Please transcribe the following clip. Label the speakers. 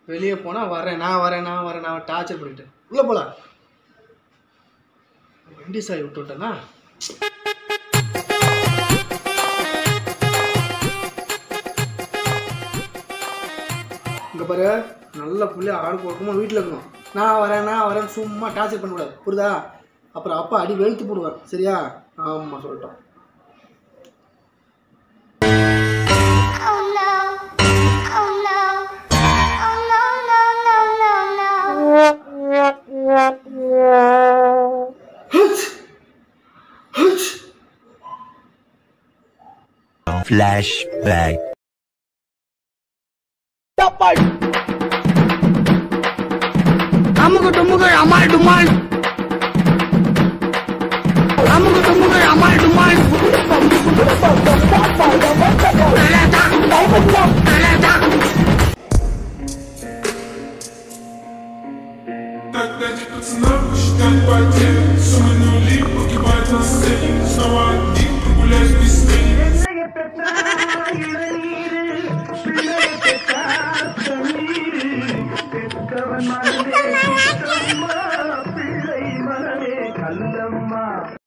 Speaker 1: வெளியே போனால் வரேன் நான் வரேன் நான் வரேன் நான் டார்ச்சர் பண்ணிட்டு உள்ளே போகலாம் வண்டி சாய் விட்டு விட்டேன்னா இங்கே பாரு நல்ல புள்ளி ஆடு கொடுக்குமா வீட்டில் இருக்கணும் நான் வரேன் நான் வரேன் சும்மா டார்ச்சர் பண்ணக்கூடாது புரியுதா அப்புறம் அப்பா அடி வெளுத்து போடுவார் சரியா ஆமாம் சொல்லிட்டோம்
Speaker 2: Oh no. Oh no. Oh no, no, no, no, no.
Speaker 3: Flashback.
Speaker 1: அமுக்கு டுமுக்கு அமால் டுமால் அமுக்கு டுமுக்கு அமால் டுமால்
Speaker 4: Так дайте пацанам посчитать потери Суммы нули погибают на сцене Снова один прогуляюсь без тени